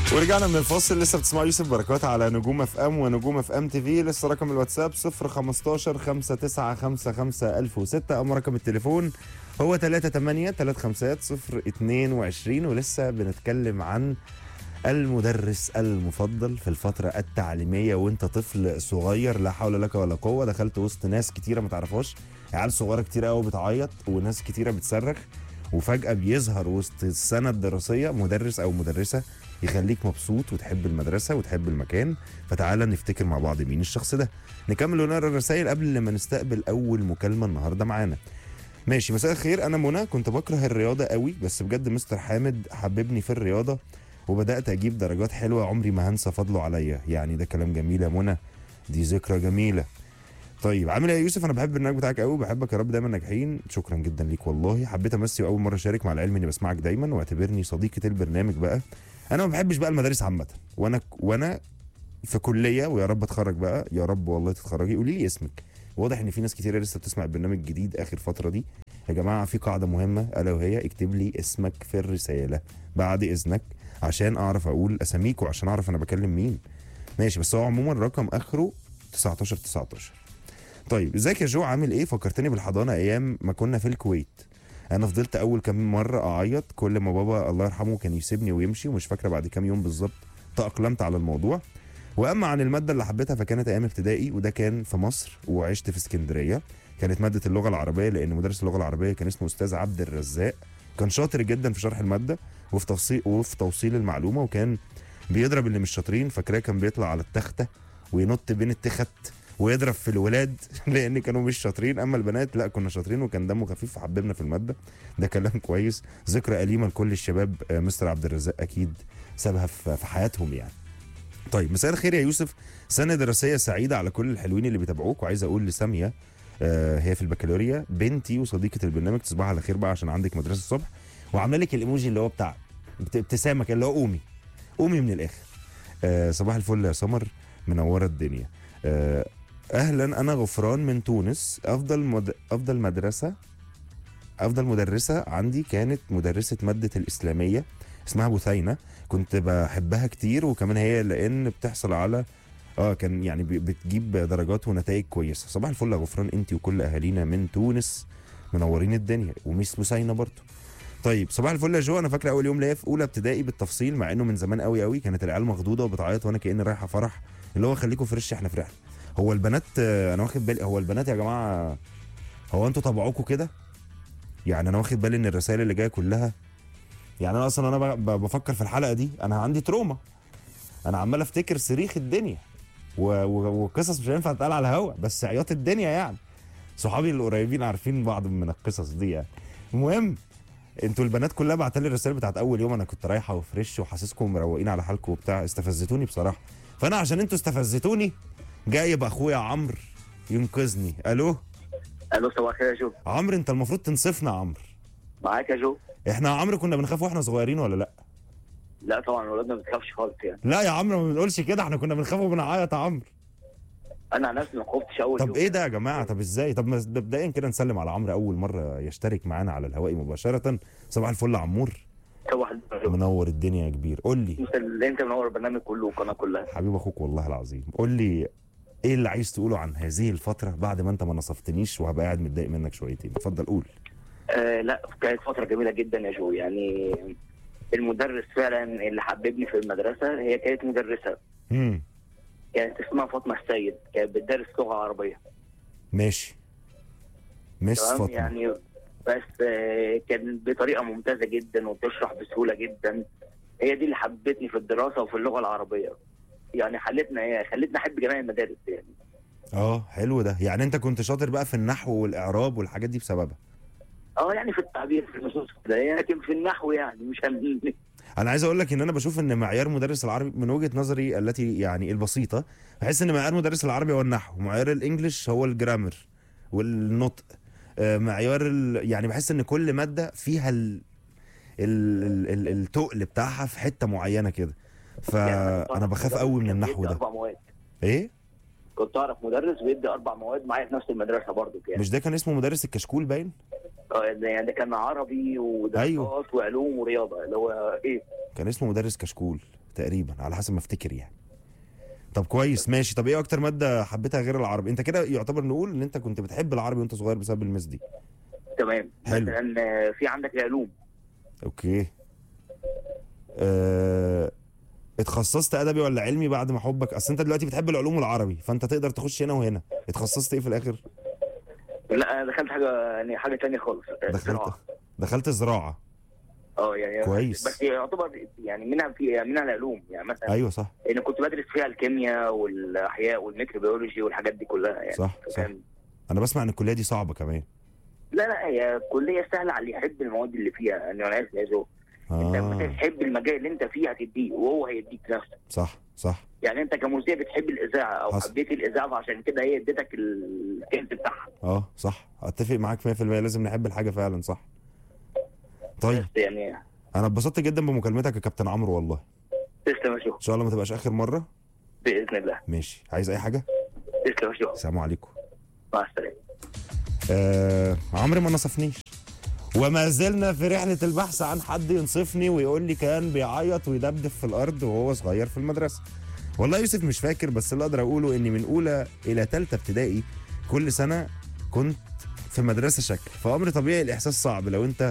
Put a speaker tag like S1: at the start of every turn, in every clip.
S1: ورجعنا من الفاصل لسه بتسمعوا يوسف بركات على نجوم اف ام ونجوم اف ام تي في لسه رقم الواتساب 015 5955 1006 اما رقم التليفون هو 38 35 022 ولسه بنتكلم عن المدرس المفضل في الفترة التعليمية وانت طفل صغير لا حول لك ولا قوة دخلت وسط ناس كتيرة ما تعرفهاش عيال صغيرة كتيرة قوي بتعيط وناس كتيرة بتصرخ وفجأة بيظهر وسط السنة الدراسية مدرس أو مدرسة يخليك مبسوط وتحب المدرسة وتحب المكان فتعالى نفتكر مع بعض مين الشخص ده نكمل ونقرا الرسائل قبل ما نستقبل أول مكالمة النهاردة معانا ماشي مساء الخير أنا منى كنت بكره الرياضة قوي بس بجد مستر حامد حببني في الرياضة وبدأت أجيب درجات حلوة عمري ما هنسى فضله عليا يعني ده كلام جميل يا منى دي ذكرى جميلة طيب عامل ايه يا يوسف انا بحب البرنامج بتاعك قوي بحبك يا رب دايما ناجحين شكرا جدا ليك والله حبيت امسي واول مره اشارك مع العلم اني بسمعك دايما واعتبرني صديقه البرنامج بقى انا ما بحبش بقى المدارس عامه وانا وانا في كليه ويا رب اتخرج بقى يا رب والله تتخرجي قولي لي اسمك واضح ان في ناس كتير لسه بتسمع البرنامج الجديد اخر فتره دي يا جماعه في قاعده مهمه الا وهي اكتب لي اسمك في الرساله بعد اذنك عشان اعرف اقول اساميك وعشان اعرف انا بكلم مين ماشي بس هو عموما رقم اخره 19 19 طيب ازيك يا جو عامل ايه فكرتني بالحضانه ايام ما كنا في الكويت انا فضلت اول كام مره اعيط كل ما بابا الله يرحمه كان يسيبني ويمشي ومش فاكره بعد كام يوم بالظبط تاقلمت على الموضوع واما عن الماده اللي حبيتها فكانت ايام ابتدائي وده كان في مصر وعشت في اسكندريه كانت ماده اللغه العربيه لان مدرس اللغه العربيه كان اسمه استاذ عبد الرزاق كان شاطر جدا في شرح الماده وفي تفصيل وفي توصيل المعلومه وكان بيضرب اللي مش شاطرين فاكراه كان بيطلع على التخته وينط بين التخت ويضرب في الولاد لان كانوا مش شاطرين اما البنات لا كنا شاطرين وكان دمه خفيف فحببنا في الماده ده كلام كويس ذكرى اليمه لكل الشباب آه، مستر عبد الرزاق اكيد سابها في في حياتهم يعني طيب مساء الخير يا يوسف سنه دراسيه سعيده على كل الحلوين اللي بيتابعوك وعايز اقول لساميه آه، هي في البكالوريا بنتي وصديقه البرنامج تصبح على خير بقى عشان عندك مدرسه الصبح وعامله لك الايموجي اللي هو بتاع بت- ابتسامه كده اللي هو قومي قومي من الاخر آه، صباح الفل يا سمر منوره الدنيا آه، اهلا انا غفران من تونس افضل مد... افضل مدرسه افضل مدرسه عندي كانت مدرسه ماده الاسلاميه اسمها بثينه كنت بحبها كتير وكمان هي لان بتحصل على اه كان يعني ب- بتجيب درجات ونتائج كويسه صباح الفل يا غفران انت وكل اهالينا من تونس منورين الدنيا وميس بثينه برضه طيب صباح الفل يا جو انا فاكره اول يوم ليا في اولى ابتدائي بالتفصيل مع انه من زمان قوي قوي كانت العيال مخضوضه وبتعيط وانا كاني رايحه فرح اللي هو خليكم فريش احنا في رحله هو البنات آه، انا واخد بالي هو البنات يا جماعه هو انتوا طبعكم كده يعني انا واخد بالي ان الرسائل اللي جايه كلها يعني انا اصلا انا ب- ب- بفكر في الحلقه دي انا عندي تروما انا عمال افتكر صريخ الدنيا و- و- وقصص مش هينفع تتقال على الهوا بس عياط الدنيا يعني صحابي القريبين عارفين بعض من القصص دي يعني المهم انتوا البنات كلها بعت لي الرسائل بتاعت اول يوم انا كنت رايحه وفريش وحاسسكم مروقين على حالكم وبتاع استفزتوني بصراحه فانا عشان انتوا استفزتوني جايب اخويا عمرو ينقذني الو
S2: الو صباح الخير يا جو
S1: عمرو انت المفروض تنصفنا يا عمرو
S2: معاك يا جو
S1: احنا يا عمرو كنا بنخاف واحنا صغيرين ولا لا
S2: لا طبعا الولاد ما بتخافش خالص يعني
S1: لا يا عمرو ما بنقولش كده احنا كنا بنخاف وبنعيط يا عمرو
S2: انا عن نفسي ما خفتش اول
S1: طب
S2: يوم.
S1: ايه ده يا جماعه طب ازاي طب ما- مبدئيا كده نسلم على عمرو اول مره يشترك معانا على الهواء مباشره صباح الفل يا عمور
S2: صباح الخير يا جو.
S1: منور الدنيا يا كبير قول لي
S2: انت اللي انت منور البرنامج كله والقناه كلها
S1: حبيب اخوك والله العظيم قول لي ايه اللي عايز تقوله عن هذه الفتره بعد ما انت ما نصفتنيش وهبقى قاعد متضايق منك شويتين اتفضل قول
S2: آه لا كانت فتره جميله جدا يا جو يعني المدرس فعلا اللي حببني في المدرسه هي كانت مدرسه
S1: امم
S2: كانت اسمها فاطمه السيد كانت بتدرس لغه عربيه
S1: ماشي مس
S2: تمام
S1: فاطمه
S2: يعني بس آه كانت بطريقه ممتازه جدا وبتشرح بسهوله جدا هي دي اللي حبتني في الدراسه وفي اللغه العربيه يعني خلتنا ايه خلتني احب جميع المدارس يعني
S1: اه حلو ده يعني انت كنت شاطر بقى في النحو والاعراب والحاجات دي بسببها
S2: اه يعني في التعبير في النصوص كده لكن في النحو يعني مش هم...
S1: انا عايز اقول لك ان انا بشوف ان معيار مدرس العربي من وجهه نظري التي يعني البسيطه بحس ان معيار مدرس العربي هو النحو معيار الانجليش هو الجرامر والنطق آه، معيار ال... يعني بحس ان كل ماده فيها ال... ال... ال... ال... التقل بتاعها في حته معينه كده فانا بخاف قوي من النحو
S2: بيدي
S1: ده
S2: اربع مواد
S1: ايه
S2: كنت اعرف مدرس بيدي اربع مواد معايا في نفس المدرسه برضو يعني
S1: مش ده كان اسمه مدرس الكشكول باين
S2: اه يعني ده كان عربي ودراسات
S1: أيوه.
S2: وعلوم ورياضه اللي هو ايه
S1: كان اسمه مدرس كشكول تقريبا على حسب ما افتكر يعني طب كويس ماشي طب ايه اكتر ماده حبيتها غير العربي انت كده يعتبر نقول ان انت كنت بتحب العربي وانت صغير بسبب المس دي
S2: تمام
S1: حلو.
S2: مثلا آه، في عندك العلوم
S1: اوكي أه... اتخصصت ادبي ولا علمي بعد ما حبك اصل انت دلوقتي بتحب العلوم والعربي فانت تقدر تخش هنا وهنا اتخصصت ايه في الاخر
S2: لا انا دخلت حاجه يعني حاجه تانية خالص آه،
S1: دخلت
S2: زراعة.
S1: دخلت زراعه
S2: اه يعني
S1: كويس.
S2: بس يعتبر يعني منها في منها العلوم يعني مثلا
S1: ايوه صح
S2: انا كنت بدرس فيها الكيمياء والاحياء والميكروبيولوجي والحاجات دي كلها يعني
S1: صح صح
S2: فاهم؟
S1: انا بسمع ان الكليه دي صعبه كمان
S2: لا لا هي كليه سهله على اللي يحب المواد اللي فيها يعني انا عارف يا جو انت لما
S1: اه
S2: تحب المجال اللي انت فيه هتديه وهو هيديك نفسه
S1: صح صح
S2: يعني انت كمذيع بتحب الاذاعه او
S1: حصل.
S2: حبيت الاذاعه فعشان كده هي اديتك الكنز بتاعها
S1: اه صح اتفق معاك 100% لازم نحب الحاجه فعلا صح طيب
S2: بس يعني
S1: انا اتبسطت جدا بمكالمتك يا كابتن عمرو والله
S2: تسلم يا شو
S1: ان شاء الله ما تبقاش اخر مره
S2: باذن الله
S1: ماشي عايز اي حاجه
S2: تسلم يا شو
S1: السلام عليكم
S2: مع السلامه
S1: آه عمرو ما نصفنيش وما زلنا في رحلة البحث عن حد ينصفني ويقول لي كان بيعيط ويدبدب في الأرض وهو صغير في المدرسة والله يوسف مش فاكر بس اللي أقدر أقوله إني من أولى إلى تالتة ابتدائي كل سنة كنت في مدرسة شكل فأمر طبيعي الإحساس صعب لو أنت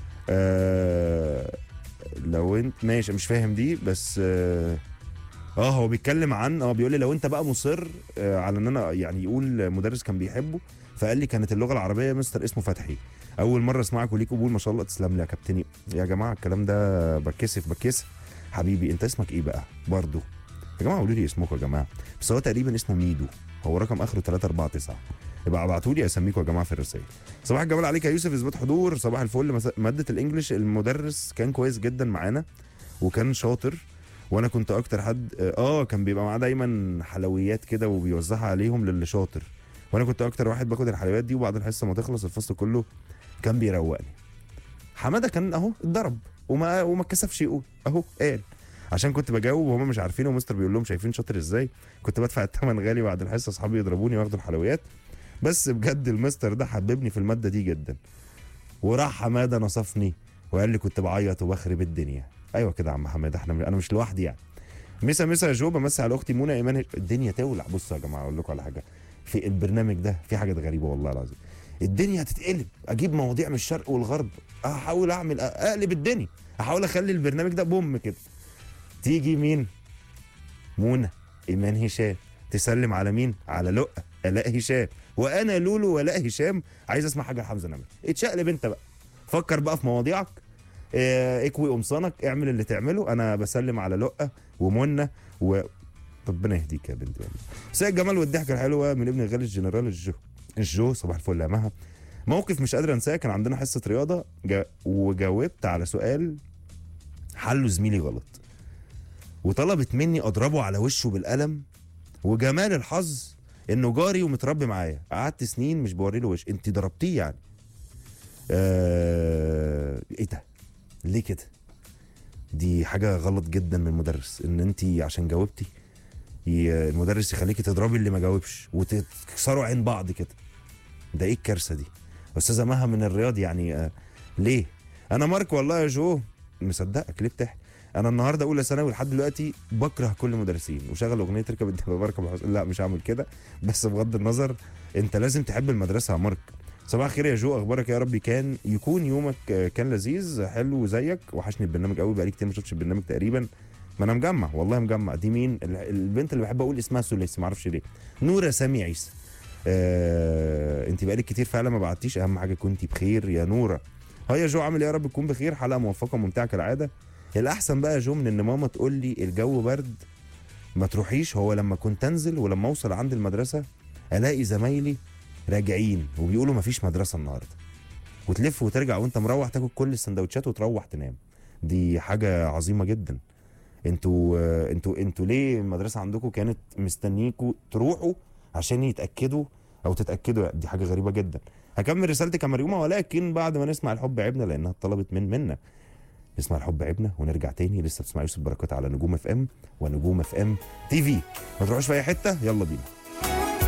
S1: آه لو أنت ماشي مش فاهم دي بس آه اه هو بيتكلم عن اه بيقول لي لو انت بقى مصر آه على ان انا يعني يقول مدرس كان بيحبه فقال لي كانت اللغه العربيه مستر اسمه فتحي اول مره اسمعك وليك قبول ما شاء الله تسلم لي يا كابتني يا جماعه الكلام ده بتكسف بتكسف حبيبي انت اسمك ايه بقى برضو يا جماعه قولوا لي اسمكم يا جماعه بس هو تقريبا اسمه ميدو هو رقم اخره 349 يبقى ابعتوا لي اسميكم يا جماعه في الرسائل صباح الجمال عليك يا يوسف اثبات حضور صباح الفل مس- ماده الانجليش المدرس كان كويس جدا معانا وكان شاطر وانا كنت اكتر حد اه كان بيبقى معاه دايما حلويات كده وبيوزعها عليهم للي شاطر وانا كنت اكتر واحد باخد الحلويات دي وبعد الحصه ما تخلص الفصل كله كان بيروقني حماده كان اهو اتضرب وما وما اتكسفش يقول اهو قال عشان كنت بجاوب وهم مش عارفين ومستر بيقول لهم شايفين شاطر ازاي كنت بدفع الثمن غالي بعد الحصه اصحابي يضربوني وياخدوا الحلويات بس بجد المستر ده حببني في الماده دي جدا وراح حماده نصفني وقال لي كنت بعيط وبخرب الدنيا ايوه كده يا عم حماده احنا انا مش لوحدي يعني مسا مسا يا جو بمسي على اختي منى ايمان الدنيا تولع بصوا يا جماعه اقول لكم على حاجه في البرنامج ده في حاجات غريبه والله العظيم الدنيا هتتقلب اجيب مواضيع من الشرق والغرب احاول اعمل اقلب الدنيا احاول اخلي البرنامج ده بوم كده تيجي مين منى ايمان هشام تسلم على مين على لقى الاء هشام وانا لولو ولاء هشام عايز اسمع حاجه لحمزه نمره اتشقلب انت بقى فكر بقى في مواضيعك اه، اكوي قمصانك اعمل اللي تعمله انا بسلم على لقى ومنى و ربنا يهديك يا بنتي والله سيد الجمال والضحكه الحلوه من ابن غالي الجنرال الجو الجو صباح الفل يا مها موقف مش قادر انساه كان عندنا حصه رياضه جا وجاوبت على سؤال حله زميلي غلط وطلبت مني اضربه على وشه بالقلم وجمال الحظ انه جاري ومتربي معايا قعدت سنين مش بوري له وش انت ضربتيه يعني آه... ايه ده ليه كده دي حاجه غلط جدا من المدرس ان انت عشان جاوبتي ي- المدرس يخليكي تضربي اللي ما جاوبش وتكسروا عين بعض كده ده ايه الكارثه دي استاذه مها من الرياض يعني آه ليه انا مارك والله يا جو مصدقك ليه بتحكي انا النهارده اولى ثانوي لحد دلوقتي بكره كل المدرسين وشغل اغنيه ركب الدبابه بركب الحصان لا مش هعمل كده بس بغض النظر انت لازم تحب المدرسه يا مارك صباح الخير يا جو اخبارك يا رب كان يكون يومك آه، كان لذيذ حلو زيك وحشني البرنامج قوي بقالي كتير ما شفتش البرنامج تقريبا ما انا مجمع والله مجمع دي مين ال- البنت اللي بحب اقول اسمها سوليس ما اعرفش ليه نوره سامي عيسى آه، انت بقالك كتير فعلا ما بعتيش اهم حاجه كنتي بخير يا نوره ها يا جو عامل ايه يا رب تكون بخير حلقه موفقه وممتعه كالعاده الاحسن بقى يا جو من ان ماما تقول لي الجو برد ما تروحيش هو لما كنت انزل ولما اوصل عند المدرسه الاقي زمايلي راجعين وبيقولوا ما فيش مدرسه النهارده وتلف وترجع وانت مروح تاكل كل السندوتشات وتروح تنام دي حاجه عظيمه جدا انتوا آه، انتوا انتوا ليه المدرسه عندكم كانت مستنيكوا تروحوا عشان يتاكدوا او تتاكدوا دي حاجه غريبه جدا هكمل رسالتي يا مريومه ولكن بعد ما نسمع الحب عيبنا لانها اتطلبت من منا نسمع الحب عيبنا ونرجع تاني لسه بتسمع يوسف بركات على نجوم اف ام ونجوم اف ام تي في ما تروحوش في اي حته يلا بينا